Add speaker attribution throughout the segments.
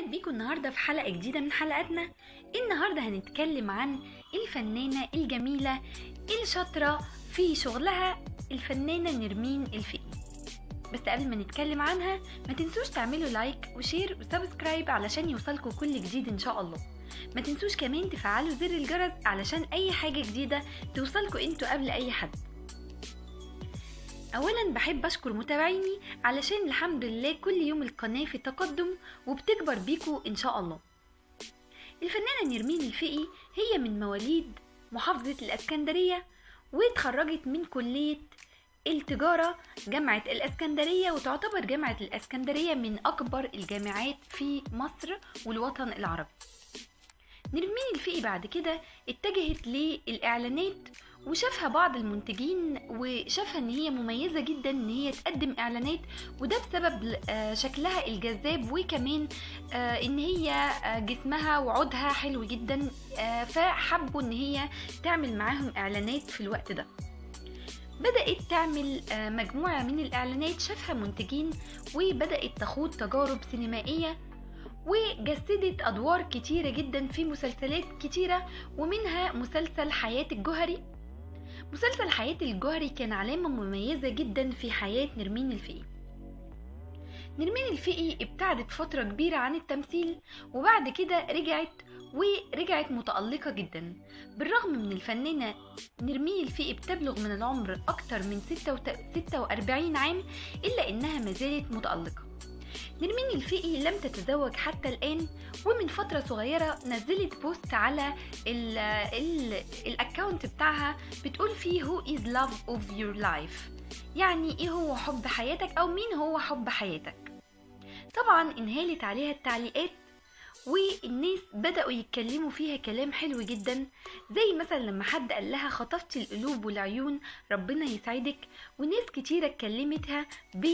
Speaker 1: رجعت بيكم النهارده في حلقة جديدة من حلقاتنا النهارده هنتكلم عن الفنانة الجميلة الشاطرة في شغلها الفنانة نرمين الفقي بس قبل ما نتكلم عنها ما تنسوش تعملوا لايك وشير وسبسكرايب علشان يوصلكم كل جديد ان شاء الله ما تنسوش كمان تفعلوا زر الجرس علشان اي حاجة جديدة توصلكم انتوا قبل اي حد اولا بحب اشكر متابعيني علشان الحمد لله كل يوم القناة في تقدم وبتكبر بيكو ان شاء الله الفنانة نرمين الفقي هي من مواليد محافظة الاسكندرية واتخرجت من كلية التجارة جامعة الاسكندرية وتعتبر جامعة الاسكندرية من اكبر الجامعات في مصر والوطن العربي نرمين الفقي بعد كده اتجهت للاعلانات وشافها بعض المنتجين وشافها ان هي مميزه جدا ان هي تقدم اعلانات وده بسبب آه، شكلها الجذاب وكمان آه، ان هي آه، جسمها وعودها حلو جدا آه، فحبوا ان هي تعمل معاهم اعلانات في الوقت ده بدأت تعمل آه، مجموعة من الإعلانات شافها منتجين وبدأت تخوض تجارب سينمائية وجسدت أدوار كتيرة جدا في مسلسلات كتيرة ومنها مسلسل حياة الجوهري مسلسل حياة الجوهري كان علامة مميزة جدا في حياة نرمين الفقي نرمين الفقي ابتعدت فترة كبيرة عن التمثيل وبعد كده رجعت ورجعت متألقة جدا بالرغم من الفنانة نرمين الفقي بتبلغ من العمر أكتر من 46 عام إلا إنها ما زالت متألقة نرمين الفقي لم تتزوج حتى الآن ومن فترة صغيرة نزلت بوست على ال ال الاكونت بتاعها بتقول فيه who is love of your life يعني ايه هو حب حياتك او مين هو حب حياتك طبعا انهالت عليها التعليقات والناس بدأوا يتكلموا فيها كلام حلو جدا زي مثلا لما حد قال لها خطفتي القلوب والعيون ربنا يسعدك وناس كتيرة اتكلمتها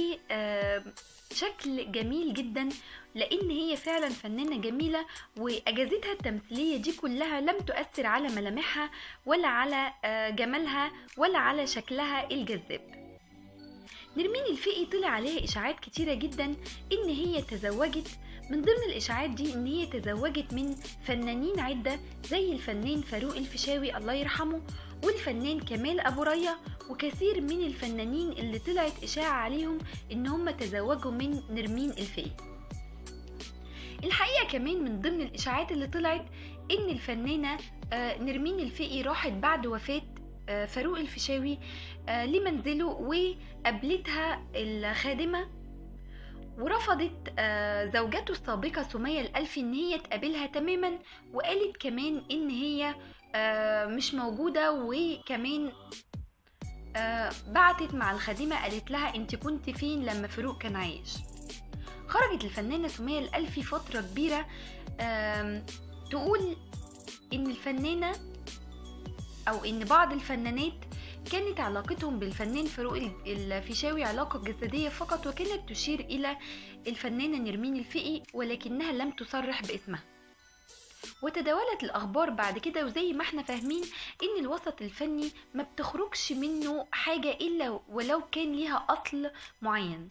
Speaker 1: بشكل جميل جدا لان هي فعلا فنانة جميلة واجازتها التمثيلية دي كلها لم تؤثر على ملامحها ولا على آه، جمالها ولا على شكلها الجذاب نرمين الفقي طلع عليها اشاعات كتيرة جدا ان هي تزوجت من ضمن الاشاعات دي ان هي تزوجت من فنانين عدة زي الفنان فاروق الفيشاوي الله يرحمه والفنان كمال ابو ريا وكثير من الفنانين اللي طلعت اشاعة عليهم ان هم تزوجوا من نرمين الفقي الحقيقة كمان من ضمن الإشاعات اللي طلعت إن الفنانة آه، نرمين الفقي راحت بعد وفاة آه، فاروق الفيشاوي آه، لمنزله وقابلتها الخادمة ورفضت آه، زوجته السابقة سمية الألفي إن هي تقابلها تماما وقالت كمان إن هي آه، مش موجودة وكمان آه، بعتت مع الخادمة قالت لها انت كنت فين لما فاروق كان عايش خرجت الفنانة سمية الألفي فترة كبيرة آم، تقول إن الفنانة أو إن بعض الفنانات كانت علاقتهم بالفنان فاروق ال- الفيشاوي علاقة جسدية فقط وكانت تشير إلى الفنانة نرمين الفقي ولكنها لم تصرح باسمها وتداولت الأخبار بعد كده وزي ما احنا فاهمين إن الوسط الفني ما بتخرجش منه حاجة إلا ولو كان ليها أصل معين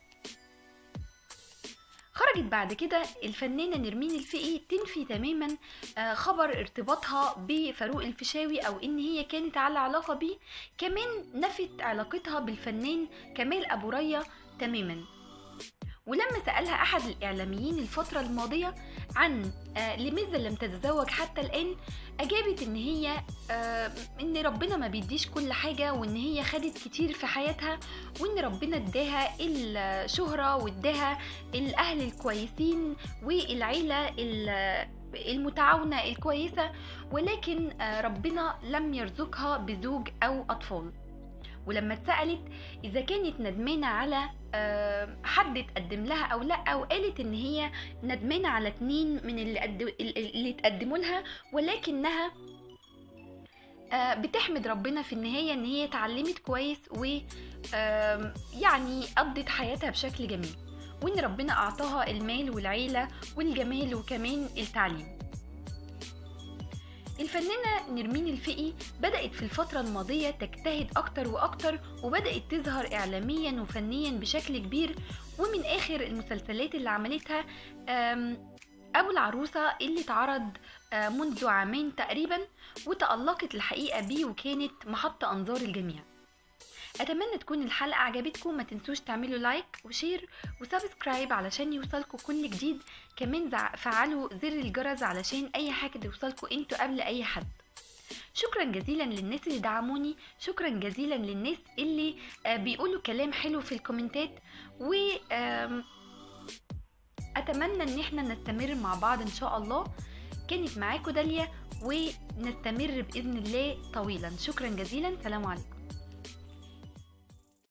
Speaker 1: خرجت بعد كده الفنانة نرمين الفقي تنفي تماما آه، خبر ارتباطها بفاروق الفيشاوي او ان هي كانت على علاقة بيه كمان نفت علاقتها بالفنان كمال ابو ريا تماما ولما سألها أحد الإعلاميين الفترة الماضية عن آه لماذا لم تتزوج حتى الآن أجابت إن هي آه إن ربنا ما بيديش كل حاجة وإن هي خدت كتير في حياتها وإن ربنا اداها الشهرة واداها الأهل الكويسين والعيلة ال- المتعاونة الكويسة ولكن آه، ربنا لم يرزقها بزوج أو أطفال ولما اتسألت إذا كانت ندمانة على آه، حد اتقدم لها أو لأ وقالت إن هي ندمانة على اتنين من اللي, قد... اللي اتقدموا لها ولكنها آه، بتحمد ربنا في النهاية إن هي اتعلمت كويس و آم، يعني قضت حياتها بشكل جميل وإن ربنا أعطاها المال والعيلة والجمال وكمان التعليم الفنانة نرمين الفقي بدأت في الفترة الماضية تجتهد أكتر وأكتر وبدأت تظهر إعلاميا وفنيا بشكل كبير ومن آخر المسلسلات اللي عملتها آم، أبو العروسة اللي اتعرض آه، منذ عامين تقريبا وتألقت الحقيقة بيه وكانت محط أنظار الجميع أتمنى تكون الحلقة عجبتكم ما تنسوش تعملوا لايك وشير وسبسكرايب علشان يوصلكم كل جديد كمان زع- فعلوا زر الجرس علشان أي حاجة توصلكم انتوا قبل أي حد شكرا جزيلا للناس اللي دعموني شكرا جزيلا للناس اللي آه، بيقولوا كلام حلو في الكومنتات و آم، اتمنى ان احنا نستمر مع بعض ان شاء الله كانت معاكم داليا ونستمر باذن الله طويلا شكرا جزيلا سلام عليكم